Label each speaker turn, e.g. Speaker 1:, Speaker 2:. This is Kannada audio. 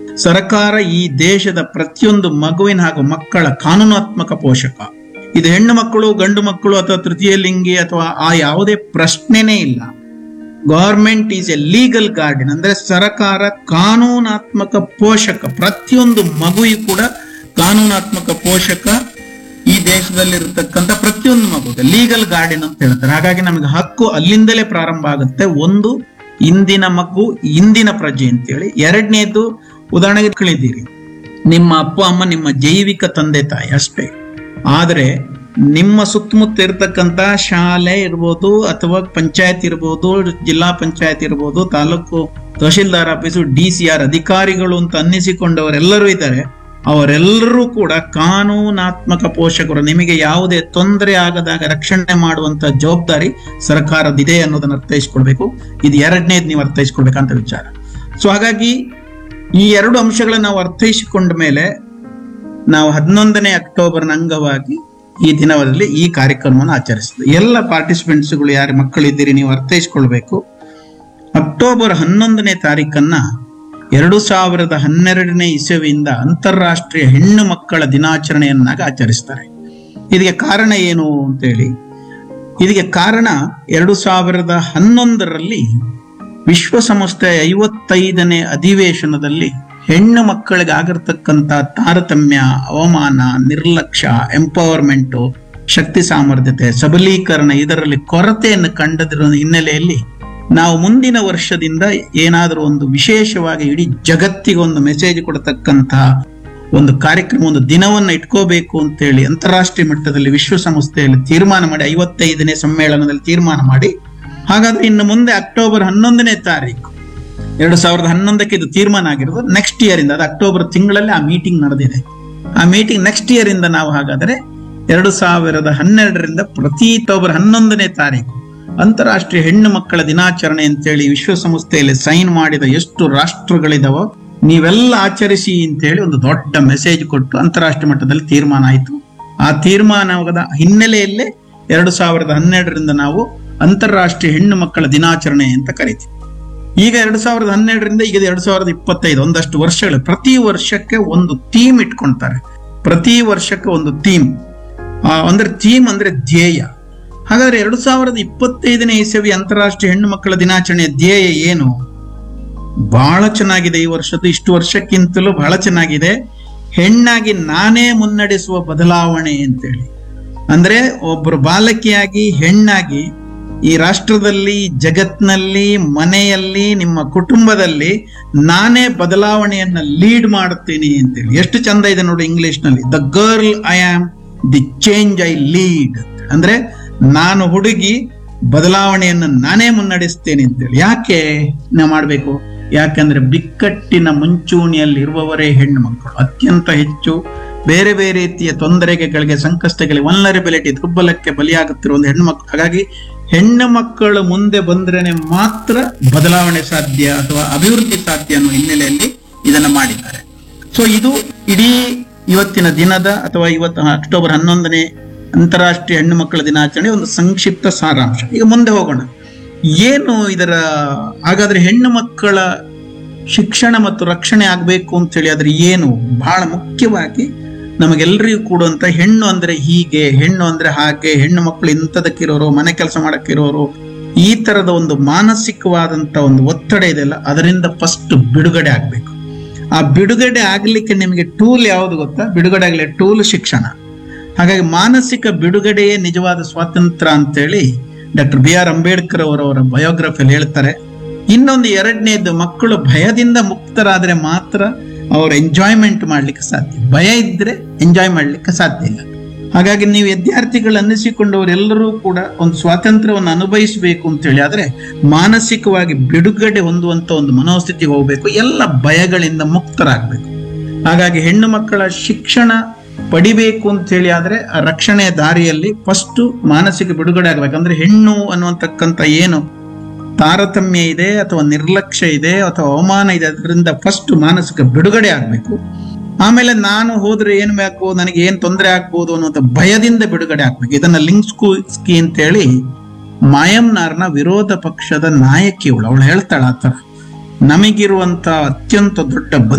Speaker 1: ಸರ್ಕಾರ ಈ ದೇಶದ ಪ್ರತಿಯೊಂದು ಮಗುವಿನ ಹಾಗೂ ಮಕ್ಕಳ ಕಾನೂನಾತ್ಮಕ ಪೋಷಕ ಇದು ಹೆಣ್ಣು ಮಕ್ಕಳು ಗಂಡು ಮಕ್ಕಳು ಅಥವಾ ತೃತೀಯ ಲಿಂಗಿ ಅಥವಾ ಆ ಯಾವುದೇ ಪ್ರಶ್ನೆನೇ ಇಲ್ಲ government is a legal guardian ಅಂದ್ರೆ ಸರ್ಕಾರ ಕಾನೂನಾತ್ಮಕ ಪೋಷಕ ಪ್ರತಿಯೊಂದು ಮಗುವಿಗೂ ಕೂಡ ಕಾನೂನಾತ್ಮಕ ಪೋಷಕ ಈ ದೇಶದಲ್ಲಿರತಕ್ಕಂಥ ಪ್ರತಿಯೊಂದು ಮಗುಗೆ ಲೀಗಲ್ ಗಾರ್ಡಿಯನ್ ಅಂತ ಹೇಳ್ತಾರೆ ಹಾಗಾಗಿ ನಮಗೆ ಹಕ್ಕು ಅಲ್ಲಿಂದಲೇ ಪ್ರಾರಂಭ ಆಗುತ್ತೆ ಒಂದು ಇಂದಿನ ಮಗು ಇಂದಿನ ಪ್ರಜೆ ಅಂತೇಳಿ ಎರಡನೇದು ಉದಾಹರಣೆಗೆ ತಿಳಿದಿರಿ ನಿಮ್ಮ ಅಪ್ಪ ಅಮ್ಮ ನಿಮ್ಮ ಜೈವಿಕ ತಂದೆ ತಾಯಿ ಅಷ್ಟೇ ಆದ್ರೆ ನಿಮ್ಮ ಸುತ್ತಮುತ್ತ ಇರತಕ್ಕಂತ ಶಾಲೆ ಇರ್ಬೋದು ಅಥವಾ ಪಂಚಾಯತ್ ಇರ್ಬೋದು ಜಿಲ್ಲಾ ಪಂಚಾಯತ್ ಇರ್ಬೋದು taluk tahsildar office D C R ಅಧಿಕಾರಿಗಳು ಅಂತ ಅನ್ನಿಸಿಕೊಂಡವರೆಲ್ಲರೂ ಇದ್ದಾರೆ ಅವರೆಲ್ಲರೂ ಕೂಡ ಕಾನೂನಾತ್ಮಕ ಪೋಷಕರು ನಿಮಗೆ ಯಾವುದೇ ತೊಂದರೆ ಆಗದಾಗ ರಕ್ಷಣೆ ಮಾಡುವಂತ ಜವಾಬ್ದಾರಿ ಸರ್ಕಾರದಿದೆ ಅನ್ನೋದನ್ನ ಅರ್ಥೈಸ್ಕೊಳ್ಬೇಕು ಇದು ಎರಡನೇದು ನೀವು ಅರ್ಥೈಸ್ಕೊಳ್ಬೇಕಂತ ವಿಚಾರ ಸೊ ಹಾಗಾಗಿ ಈ ಎರಡು ಅಂಶಗಳನ್ನ ನಾವು ಅರ್ಥೈಸಿಕೊಂಡ ಮೇಲೆ ನಾವು ಹನ್ನೊಂದನೇ ಅಕ್ಟೋಬರ್ನ ಅಂಗವಾಗಿ ಈ ದಿನದಲ್ಲಿ ಈ ಕಾರ್ಯಕ್ರಮವನ್ನು ಆಚರಿಸಿದ್ವಿ ಎಲ್ಲ ಪಾರ್ಟಿಸಿಪೆಂಟ್ಸ್ಗಳು ಯಾರು ಮಕ್ಕಳಿದ್ದೀರಿ ನೀವು ಅರ್ಥೈಸ್ಕೊಳ್ಬೇಕು ಅಕ್ಟೋಬರ್ ಹನ್ನೊಂದನೇ ತಾರೀಕನ್ನ ಎರಡು ಸಾವಿರದ ಹನ್ನೆರಡನೇ ಇಸವಿಯಿಂದ ಅಂತಾರಾಷ್ಟ್ರೀಯ ಹೆಣ್ಣು ಮಕ್ಕಳ ದಿನಾಚರಣೆಯನ್ನಾಗಿ ಆಚರಿಸ್ತಾರೆ ಇದಕ್ಕೆ ಕಾರಣ ಏನು ಅಂತೇಳಿ ಇದಕ್ಕೆ ಕಾರಣ ಎರಡು ಸಾವಿರದ ಹನ್ನೊಂದರಲ್ಲಿ ವಿಶ್ವಸಂಸ್ಥೆಯ ಐವತ್ತೈದನೇ ಅಧಿವೇಶನದಲ್ಲಿ ಹೆಣ್ಣು ಮಕ್ಕಳಿಗೆ ಆಗಿರ್ತಕ್ಕಂಥ ತಾರತಮ್ಯ ಅವಮಾನ ನಿರ್ಲಕ್ಷ್ಯ ಎಂಪವರ್ಮೆಂಟ್ ಶಕ್ತಿ ಸಾಮರ್ಥ್ಯತೆ ಸಬಲೀಕರಣ ಇದರಲ್ಲಿ ಕೊರತೆಯನ್ನು ಕಂಡದಿರೋ ಹಿನ್ನೆಲೆಯಲ್ಲಿ ನಾವು ಮುಂದಿನ ವರ್ಷದಿಂದ ಏನಾದರೂ ಒಂದು ವಿಶೇಷವಾಗಿ ಇಡೀ ಜಗತ್ತಿಗೆ ಒಂದು ಮೆಸೇಜ್ ಕೊಡತಕ್ಕಂತಹ ಒಂದು ಕಾರ್ಯಕ್ರಮ ಒಂದು ದಿನವನ್ನ ಇಟ್ಕೋಬೇಕು ಅಂತೇಳಿ ಅಂತಾರಾಷ್ಟ್ರೀಯ ಮಟ್ಟದಲ್ಲಿ ವಿಶ್ವಸಂಸ್ಥೆಯಲ್ಲಿ ತೀರ್ಮಾನ ಮಾಡಿ ಐವತ್ತೈದನೇ ಸಮ್ಮೇಳನದಲ್ಲಿ ತೀರ್ಮಾನ ಮಾಡಿ ಹಾಗಾದ್ರೆ ಇನ್ನು ಮುಂದೆ ಅಕ್ಟೋಬರ್ ಹನ್ನೊಂದನೇ ತಾರೀಕು ಎರಡು ಸಾವಿರದ ಹನ್ನೊಂದಕ್ಕೆ ಇದು ತೀರ್ಮಾನ ಆಗಿರೋದು ನೆಕ್ಸ್ಟ್ ಇಯರ್ ಇಂದ ಅದು ಅಕ್ಟೋಬರ್ ತಿಂಗಳಲ್ಲಿ ಆ ಮೀಟಿಂಗ್ ನಡೆದಿದೆ ಆ ಮೀಟಿಂಗ್ ನೆಕ್ಸ್ಟ್ ಇಯರ್ ಇಂದ ನಾವು ಹಾಗಾದ್ರೆ ಎರಡು ಸಾವಿರದ ಹನ್ನೆರಡರಿಂದ ಪ್ರತಿ ಅಕ್ಟೋಬರ್ ಹನ್ನೊಂದನೇ ತಾರೀಕು ಅಂತಾರಾಷ್ಟ್ರೀಯ ಹೆಣ್ಣು ಮಕ್ಕಳ ದಿನಾಚರಣೆ ಅಂತೇಳಿ ವಿಶ್ವಸಂಸ್ಥೆಯಲ್ಲಿ ಸೈನ್ ಮಾಡಿದ ಎಷ್ಟು ರಾಷ್ಟ್ರಗಳಿದಾವೋ ನೀವೆಲ್ಲ ಆಚರಿಸಿ ಅಂತೇಳಿ ಒಂದು ದೊಡ್ಡ ಮೆಸೇಜ್ ಕೊಟ್ಟು ಅಂತಾರಾಷ್ಟ್ರೀಯ ಮಟ್ಟದಲ್ಲಿ ತೀರ್ಮಾನ ಆಯಿತು ಆ ತೀರ್ಮಾನದ ಹಿನ್ನೆಲೆಯಲ್ಲೇ ಎರಡು ಸಾವಿರದ ಹನ್ನೆರಡರಿಂದ ನಾವು ಅಂತಾರಾಷ್ಟ್ರೀಯ ಹೆಣ್ಣು ಮಕ್ಕಳ ದಿನಾಚರಣೆ ಅಂತ ಕರಿತೀವಿ ಈಗ ಎರಡು ಸಾವಿರದ ಹನ್ನೆರಡರಿಂದ ಈಗ ಎರಡು ಸಾವಿರದ ಇಪ್ಪತ್ತೈದು ಒಂದಷ್ಟು ವರ್ಷಗಳು ಪ್ರತಿ ವರ್ಷಕ್ಕೆ ಒಂದು ಥೀಮ್ ಇಟ್ಕೊಳ್ತಾರೆ ಪ್ರತಿ ವರ್ಷಕ್ಕೆ ಒಂದು ಥೀಮ್ ಅಂದ್ರೆ ಥೀಮ್ ಅಂದ್ರೆ ಧ್ಯೇಯ ಹಾಗಾದ್ರೆ ಎರಡು ಸಾವಿರದ ಇಪ್ಪತ್ತೈದನೇ ಇಸವಿ ಅಂತಾರಾಷ್ಟ್ರೀಯ ಹೆಣ್ಣು ಮಕ್ಕಳ ದಿನಾಚರಣೆಯ ಧ್ಯೇಯ ಏನು ಬಹಳ ಚೆನ್ನಾಗಿದೆ ಈ ವರ್ಷದ್ದು ಇಷ್ಟು ವರ್ಷಕ್ಕಿಂತಲೂ ಬಹಳ ಚೆನ್ನಾಗಿದೆ ಹೆಣ್ಣಾಗಿ ನಾನೇ ಮುನ್ನಡೆಸುವ ಬದಲಾವಣೆ ಅಂತೇಳಿ ಅಂದ್ರೆ ಒಬ್ಬರು ಬಾಲಕಿಯಾಗಿ ಹೆಣ್ಣಾಗಿ ಈ ರಾಷ್ಟ್ರದಲ್ಲಿ ಜಗತ್ನಲ್ಲಿ ಮನೆಯಲ್ಲಿ ನಿಮ್ಮ ಕುಟುಂಬದಲ್ಲಿ ನಾನೇ ಬದಲಾವಣೆಯನ್ನ ಲೀಡ್ ಮಾಡ್ತೀನಿ ಅಂತೇಳಿ ಎಷ್ಟು ಚಂದ ಇದೆ ನೋಡಿ ಇಂಗ್ಲಿಷ್ ನಲ್ಲಿ the girl I am the change I lead ಅಂದ್ರೆ ನಾನು ಹುಡುಗಿ ಬದಲಾವಣೆಯನ್ನು ನಾನೇ ಮುನ್ನಡೆಸ್ತೇನೆ ಅಂತೇಳಿ ಯಾಕೆ ನಾವು ಮಾಡಬೇಕು ಯಾಕಂದ್ರೆ ಬಿಕ್ಕಟ್ಟಿನ ಮುಂಚೂಣಿಯಲ್ಲಿ ಇರುವವರೇ ಹೆಣ್ಣು ಮಕ್ಕಳು ಅತ್ಯಂತ ಹೆಚ್ಚು ಬೇರೆ ಬೇರೆ ರೀತಿಯ ತೊಂದರೆಗಳಿಗೆ ಸಂಕಷ್ಟಗಳಿಗೆ ವಲ್ನರಬಿಲಿಟಿ ದುರ್ಬಲಕ್ಕೆ ಬಲಿಯಾಗುತ್ತಿರುವ ಒಂದು ಹೆಣ್ಣು ಮಕ್ಕಳು ಹಾಗಾಗಿ ಹೆಣ್ಣು ಮಕ್ಕಳು ಮುಂದೆ ಬಂದ್ರೇನೆ ಮಾತ್ರ ಬದಲಾವಣೆ ಸಾಧ್ಯ ಅಥವಾ ಅಭಿವೃದ್ಧಿ ಸಾಧ್ಯ ಅನ್ನೋ ಹಿನ್ನೆಲೆಯಲ್ಲಿ ಇದನ್ನ ಮಾಡಿದ್ದಾರೆ ಸೊ ಇದು ಇಡೀ ಇವತ್ತಿನ ದಿನದ ಅಥವಾ ಇವತ್ತು ಅಕ್ಟೋಬರ್ ಹನ್ನೊಂದನೇ ಅಂತಾರಾಷ್ಟ್ರೀಯ ಹೆಣ್ಣು ಮಕ್ಕಳ ದಿನಾಚರಣೆ ಒಂದು ಸಂಕ್ಷಿಪ್ತ ಸಾರಾಂಶ ಈಗ ಮುಂದೆ ಹೋಗೋಣ ಏನು ಇದರ ಹಾಗಾದ್ರೆ ಹೆಣ್ಣು ಮಕ್ಕಳ ಶಿಕ್ಷಣ ಮತ್ತು ರಕ್ಷಣೆ ಆಗಬೇಕು ಅಂತೇಳಿ ಆದ್ರೆ ಏನು ಬಹಳ ಮುಖ್ಯವಾಗಿ ನಮಗೆಲ್ಲರಿಗೂ ಕೂಡುವಂತ ಹೆಣ್ಣು ಅಂದ್ರೆ ಹೀಗೆ ಹೆಣ್ಣು ಅಂದ್ರೆ ಹಾಗೆ ಹೆಣ್ಣು ಮಕ್ಕಳು ಇಂಥದಕ್ಕಿರೋರು ಮನೆ ಕೆಲಸ ಮಾಡಕ್ಕಿರೋರು ಈ ತರದ ಒಂದು ಮಾನಸಿಕವಾದಂತ ಒಂದು ಒತ್ತಡ ಇದೆಯಲ್ಲ ಅದರಿಂದ ಫಸ್ಟ್ ಬಿಡುಗಡೆ ಆಗ್ಬೇಕು ಆ ಬಿಡುಗಡೆ ಆಗ್ಲಿಕ್ಕೆ ನಿಮಗೆ ಟೂಲ್ ಯಾವುದು ಗೊತ್ತಾ ಬಿಡುಗಡೆ ಆಗಲಿ ಟೂಲ್ ಶಿಕ್ಷಣ ಹಾಗಾಗಿ ಮಾನಸಿಕ ಬಿಡುಗಡೆಯೇ ನಿಜವಾದ ಸ್ವಾತಂತ್ರ್ಯ ಅಂತೇಳಿ ಡಾಕ್ಟರ್ ಬಿ ಆರ್ ಅಂಬೇಡ್ಕರ್ ಅವರವರ ಬಯೋಗ್ರಫಿಯಲ್ಲಿ ಹೇಳ್ತಾರೆ ಇನ್ನೊಂದು ಎರಡನೇದು ಮಕ್ಕಳು ಭಯದಿಂದ ಮುಕ್ತರಾದ್ರೆ ಮಾತ್ರ ಅವ್ರು ಎಂಜಾಯ್ಮೆಂಟ್ ಮಾಡ್ಲಿಕ್ಕೆ ಸಾಧ್ಯ ಭಯ ಇದ್ರೆ ಎಂಜಾಯ್ ಮಾಡ್ಲಿಕ್ಕೆ ಸಾಧ್ಯ ಇಲ್ಲ ಹಾಗಾಗಿ ನೀವು ವಿದ್ಯಾರ್ಥಿಗಳು ಅನ್ನಿಸಿಕೊಂಡವರೆಲ್ಲರೂ ಕೂಡ ಒಂದು ಸ್ವಾತಂತ್ರ್ಯವನ್ನು ಅನುಭವಿಸಬೇಕು ಅಂತೇಳಿ ಆದ್ರೆ ಮಾನಸಿಕವಾಗಿ ಬಿಡುಗಡೆ ಹೊಂದುವಂತ ಒಂದು ಮನೋಸ್ಥಿತಿಗೆ ಹೋಗ್ಬೇಕು ಎಲ್ಲ ಭಯಗಳಿಂದ ಮುಕ್ತರಾಗಬೇಕು ಹಾಗಾಗಿ ಹೆಣ್ಣು ಮಕ್ಕಳ ಶಿಕ್ಷಣ ಪಡಿಬೇಕು ಅಂತ ಹೇಳಿ ಆದ್ರೆ ಆ ರಕ್ಷಣೆಯ ದಾರಿಯಲ್ಲಿ ಫಸ್ಟ್ ಮಾನಸಿಕ ಬಿಡುಗಡೆ ಆಗ್ಬೇಕು ಅಂದ್ರೆ ಹೆಣ್ಣು ಅನ್ನುವಂತಕ್ಕಂಥ ಏನು ತಾರತಮ್ಯ ಇದೆ ಅಥವಾ ನಿರ್ಲಕ್ಷ್ಯ ಇದೆ ಅಥವಾ ಅವಮಾನ ಇದೆ ಅದರಿಂದ ಫಸ್ಟ್ ಮಾನಸಿಕ ಬಿಡುಗಡೆ ಆಗ್ಬೇಕು ಆಮೇಲೆ ನಾನು ಹೋದ್ರೆ ಏನ್ ಬೇಕು ನನಗೆ ಏನ್ ತೊಂದರೆ ಆಗ್ಬೋದು ಅನ್ನುವಂಥ ಭಯದಿಂದ ಬಿಡುಗಡೆ ಆಗ್ಬೇಕು ಇದನ್ನ ಲಿಂಗ್ಸ್ಕಿ ಅಂತ ಹೇಳಿ ಮಾಯಮ್ನಾರ್ನ ವಿರೋಧ ಪಕ್ಷದ ನಾಯಕಿಯವಳು ಅವಳು ಹೇಳ್ತಾಳ ಆತರ ನಮಗಿರುವಂತ ಅತ್ಯಂತ ದೊಡ್ಡ